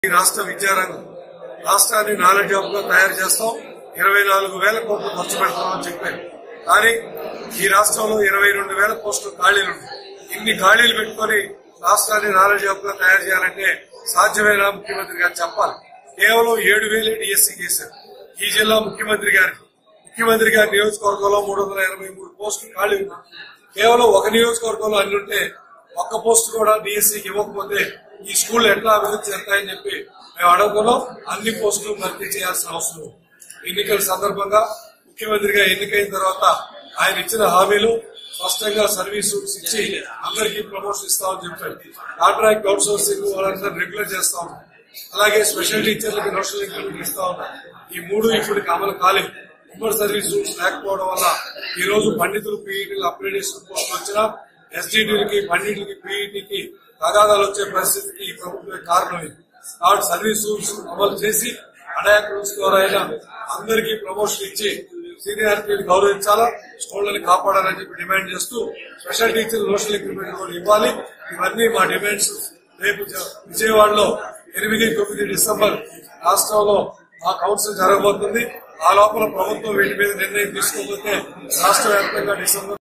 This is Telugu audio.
ఈ రాష్ట్ర విద్యారంగం రాష్ట్రాన్ని నాలెడ్జ్ హబ్ గా తయారు చేస్తాం ఇరవై నాలుగు వేల కోట్లు ఖర్చు పెడతామని చెప్పారు కానీ ఈ రాష్ట్రంలో ఇరవై రెండు వేల పోస్టులు ఖాళీలు ఉన్నాయి ఇన్ని ఖాళీలు పెట్టుకొని రాష్ట్రాన్ని నాలెడ్జ్ హబ్ గా తయారు చేయాలంటే సాధ్యమైన ముఖ్యమంత్రి గారు చెప్పాలి కేవలం ఏడు వేలే డిఎస్సీ చేశారు ఈ జిల్లా ముఖ్యమంత్రి గారికి ముఖ్యమంత్రి గారి నియోజకవర్గంలో మూడు వందల ఎనభై మూడు పోస్టులు ఖాళీ ఉన్నాయి కేవలం ఒక నియోజకవర్గంలో అన్ని ఉంటే ఒక్క పోస్ట్ కూడా డిఎస్సీకి ఇవ్వకపోతే ఈ స్కూల్ ఎట్లా అభివృద్ధి చెందాయని చెప్పి మేము అడగలో అన్ని పోస్టులు భర్తీ చేయాల్సిన అవసరం ఉంది. ఎన్నికల సందర్భంగా ముఖ్యమంత్రిగా ఎన్నికైన తర్వాత ఆయన ఇచ్చిన హామీలు స్పష్టంగా సర్వీస్ రూల్స్ ఇచ్చి అందరికీ ప్రమోషన్ ఇస్తామని చెప్పారు కాంట్రాక్ట్ అవుట్ సోర్సింగ్ వాళ్ళందరూ రెగ్యులర్ చేస్తా ఉన్నాం అలాగే స్పెషల్ టీచర్లకు నోషనల్ ఇంక్రిమెంట్ ఇస్తా ఉన్నాం ఈ మూడు ఇప్పటికి అమలు కాలేదు ఉమ్మడి సర్వీస్ రూల్స్ లేకపోవడం వల్ల ఈ రోజు పండితులు పీఈటీలు అప్గ్రేడేషన్ పోస్టులు వచ్చినా ఎస్టీడీలకి పండితులకి పీఈటీకి తగాదాలు వచ్చే పరిస్థితికి ఈ ప్రభుత్వమే కారణమైంది కాబట్టి సర్వీస్ రూల్స్ అమలు చేసి అడాక్ రూల్స్ ద్వారా అయినా అందరికీ ప్రమోషన్ ఇచ్చి సీనియారిటీని గౌరవించాలా స్కూళ్ళని కాపాడాలని చెప్పి డిమాండ్ చేస్తూ స్పెషల్ టీచర్ సోషల్ ఇంక్రిమెంట్ కూడా ఇవ్వాలి ఇవన్నీ మా డిమాండ్స్ రేపు జ- విజయవాడలో ఎనిమిది తొమ్మిది డిసెంబర్ రాష్ట్రంలో ఆ కౌన్సిల్ జరగబోతుంది ఆ లోపల ప్రభుత్వం వీటి మీద నిర్ణయం తీసుకోకపోతే రాష్ట్ర వ్యాప్తంగా డిసెంబర్